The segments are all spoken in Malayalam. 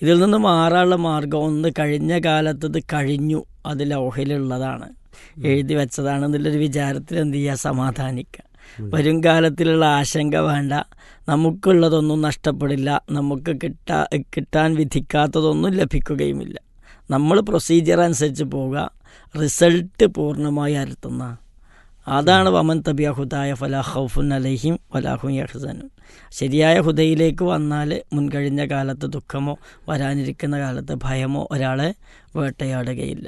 ഇതിൽ നിന്ന് മാറാനുള്ള മാർഗം ഒന്ന് കഴിഞ്ഞ കാലത്തത് കഴിഞ്ഞു അത് ലൗഹിലുള്ളതാണ് എഴുതി വെച്ചതാണ് എന്നുള്ളൊരു വിചാരത്തിൽ എന്ത് ചെയ്യുക സമാധാനിക്കുക വരും കാലത്തിലുള്ള ആശങ്ക വേണ്ട നമുക്കുള്ളതൊന്നും നഷ്ടപ്പെടില്ല നമുക്ക് കിട്ടാ കിട്ടാൻ വിധിക്കാത്തതൊന്നും ലഭിക്കുകയുമില്ല നമ്മൾ പ്രൊസീജിയർ അനുസരിച്ച് പോവുക റിസൾട്ട് പൂർണ്ണമായി അരുത്തുന്ന അതാണ് വമൻ തബിയ ഹുദായ ഫലാ ഖൗഫുൻ അലൈഹിം വലാഹും യഹ്സനുൻ ശരിയായ ഹുദയിലേക്ക് വന്നാൽ മുൻകഴിഞ്ഞ കാലത്ത് ദുഃഖമോ വരാനിരിക്കുന്ന കാലത്ത് ഭയമോ ഒരാളെ വേട്ടയാടുകയില്ല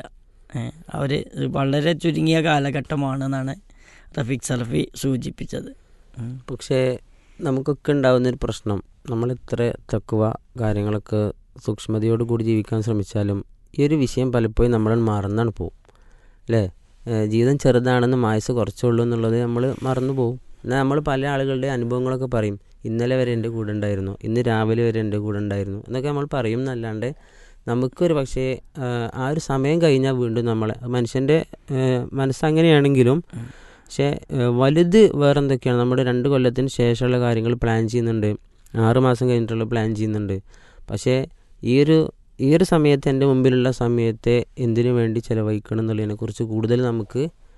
അവർ വളരെ ചുരുങ്ങിയ കാലഘട്ടമാണെന്നാണ് റഫീഖ് സലഫി സൂചിപ്പിച്ചത് ഉം. പക്ഷേ നമുക്കൊക്കെ ഉണ്ടാകുന്നൊരു പ്രശ്നം നമ്മൾ ഇത്ര തക്കുവ കാര്യങ്ങളൊക്കെ സൂക്ഷ്മതയോട് കൂടി ജീവിക്കാൻ ശ്രമിച്ചാലും ഈ ഒരു വിഷയം പലപ്പോഴും നമ്മൾ മറന്നാണ് പോകും അല്ലേ ഏഹ് ജീവിതം ചെറുതാണെന്ന് മായസ് കുറച്ചുള്ളൂ എന്നുള്ളത് നമ്മൾ മറന്നു പോകും എന്നാൽ നമ്മൾ പല ആളുകളുടെ അനുഭവങ്ങളൊക്കെ പറയും ഇന്നലെ വരെ എൻ്റെ കൂടെ ഉണ്ടായിരുന്നു ഇന്ന് രാവിലെ വരെ എൻ്റെ കൂടെ ഉണ്ടായിരുന്നു എന്നൊക്കെ നമ്മൾ പറയും എന്നല്ലാണ്ട് നമുക്കൊരു പക്ഷേ ആഹ് ആ ഒരു സമയം കഴിഞ്ഞാൽ വീണ്ടും നമ്മളെ മനുഷ്യൻ്റെ ഏഹ് മനസ്സങ്ങനെയാണെങ്കിലും പക്ഷേ ഏഹ് വലുത് വേറെ എന്തൊക്കെയാണ് നമ്മുടെ രണ്ട് കൊല്ലത്തിന് ശേഷമുള്ള കാര്യങ്ങൾ പ്ലാൻ ചെയ്യുന്നുണ്ട് ആറ് മാസം കഴിഞ്ഞിട്ടുള്ള പ്ലാൻ ചെയ്യുന്നുണ്ട് പക്ഷേ ഈ ഒരു ഈ ഒരു സമയത്ത് എൻ്റെ മുമ്പിലുള്ള സമയത്തെ എന്തിനു വേണ്ടി ചിലവഴിക്കണം എന്നുള്ളതിനെക്കുറിച്ച് കൂടുതൽ നമുക്ക്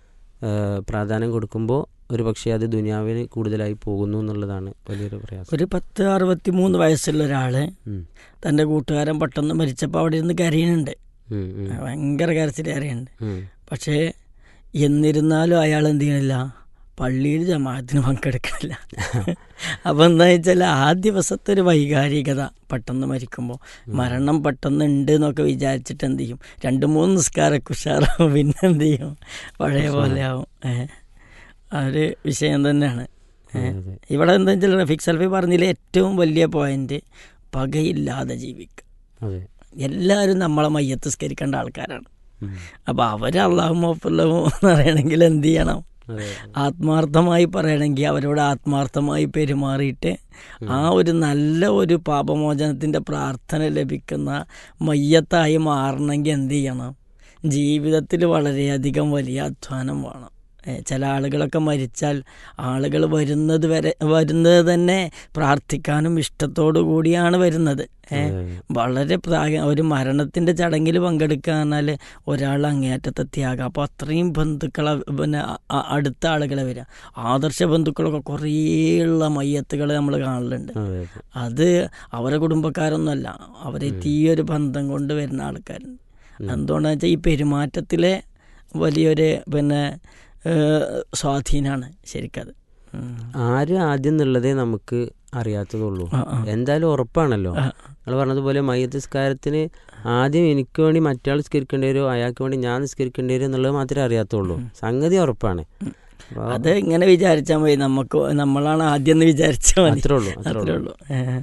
ഏഹ് പ്രാധാന്യം കൊടുക്കുമ്പോൾ ഒരു പക്ഷേ അത് ദുനിയാവിന് കൂടുതലായി പോകുന്നു എന്നുള്ളതാണ് വലിയൊരു പ്രയാസം ഒരു പത്ത് അറുപത്തി മൂന്ന് വയസ്സുള്ള ഒരാൾ ഉം. തൻ്റെ കൂട്ടുകാരൻ പെട്ടെന്ന് മരിച്ചപ്പോൾ അവിടെ ഇരുന്ന് കരയുന്നുണ്ട് ഉം, ഉം, ഭയങ്കര കരച്ചിൽ കരയുന്നുണ്ട് ഉം. പക്ഷേ എന്നിരുന്നാലും അയാൾ എന്ത് ചെയ്യണില്ല പള്ളിയിൽ ജമാഅത്തിന് പങ്കെടുക്കണില്ല അപ്പം എന്താ വെച്ചാൽ ആ ദിവസത്തെ ഒരു വൈകാരികത പെട്ടെന്ന് മരിക്കുമ്പോൾ മരണം പെട്ടെന്ന് ഉണ്ട് എന്നൊക്കെ വിചാരിച്ചിട്ട് എന്ത് ചെയ്യും രണ്ട് മൂന്ന് നിസ്കാരമൊക്കെ ഉഷാറാവും പിന്നെ എന്ത് ചെയ്യും പഴയ പോലെ ആവും ഏഹ് ആ ഒരു വിഷയം തന്നെയാണ് ഏഹ് അതെ, അതെ. ഇവിടെ എന്താ വെച്ചാൽ റഫീഖ് സൽഫി പറഞ്ഞതിൽ ഏറ്റവും വലിയ പോയിന്റ് പകയില്ലാതെ ജീവിക്കുക അതെ എല്ലാവരും നമ്മളെ മയ്യത്ത് സ്കരിക്കേണ്ട ആൾക്കാരാണ് ഉം. അപ്പോൾ അവർ അള്ളാഹു മോപ്പുള്ളവോ എന്ന് പറയണമെങ്കിൽ എന്ത് ചെയ്യണം അതെ ആത്മാർത്ഥമായി പറയണമെങ്കിൽ അവരോട് ആത്മാർത്ഥമായി പെരുമാറിയിട്ട് ആ ഒരു നല്ല ഒരു പാപമോചനത്തിൻ്റെ പ്രാർത്ഥന ലഭിക്കുന്ന മയ്യത്തായി മാറണമെങ്കിൽ എന്ത് ചെയ്യണം ജീവിതത്തിൽ വളരെയധികം വലിയ അധ്വാനം വേണം ഏ, ചില ആളുകളൊക്കെ മരിച്ചാൽ ആളുകൾ വരുന്നത് വരെ വരുന്നത് തന്നെ പ്രാർത്ഥിക്കാനും ഇഷ്ടത്തോടു കൂടിയാണ് വരുന്നത് ഏ, അതെ, അതെ. വളരെ പ്രായ ഒരു മരണത്തിൻ്റെ ചടങ്ങിൽ പങ്കെടുക്കുക പറഞ്ഞാൽ ഒരാൾ അങ്ങേയറ്റത്തെ ത്യാഗം അപ്പോൾ അത്രയും ബന്ധുക്കളെ പിന്നെ അ- അ- അടുത്ത ആളുകളെ വരിക ആദർശ ബന്ധുക്കളൊക്കെ കുറേ ഉള്ള മയ്യത്തുകൾ നമ്മൾ കാണലുണ്ട് അതെ, അതെ. അത് അവരെ കുടുംബക്കാരൊന്നുമല്ല അവരെ തീയൊരു ബന്ധം കൊണ്ട് വരുന്ന ആൾക്കാരുണ്ട് എന്തുകൊണ്ടാണെന്ന് വെച്ചാൽ ഈ പെരുമാറ്റത്തിലെ വലിയൊരു പിന്നെ ഏഹ്, സ്വാധീനമാണ് ശരിക്കത് ഉം. ആര് ആദ്യം എന്നുള്ളതേ നമുക്ക് അറിയാത്തതുള്ളൂ ആ, ആ. എന്തായാലും ഉറപ്പാണല്ലോ ആ. നിങ്ങൾ പറഞ്ഞതുപോലെ മയ്യത്ത് നിസ്കാരത്തിന് ആദ്യം എനിക്ക് വേണ്ടി മറ്റാൾ നിസ്കരിക്കേണ്ടി വരുമോ അയാൾക്ക് വേണ്ടി ഞാൻ നിസ്കരിക്കേണ്ടി വരും എന്നുള്ളത് മാത്രമേ അറിയാത്തുള്ളൂ സംഗതി ഉറപ്പാണ് അപ്പൊ അത് ഇങ്ങനെ വിചാരിച്ചാൽ മതി നമുക്ക് നമ്മളാണ് ആദ്യം എന്ന് വിചാരിച്ചാൽ മതി അത്രേ ഉള്ളൂ അത്രേ അത്രേ ഉള്ളൂ ഉള്ളൂ ഏഹ്.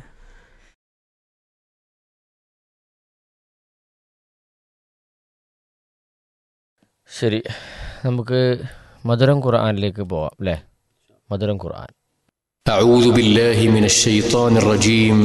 ശരി നമുക്ക് മധുരം ഖുർആനിലേക്ക് പോവാം അല്ലേ മധുരം ഖുർആൻ أعوذ بالله من الشيطان الرجيم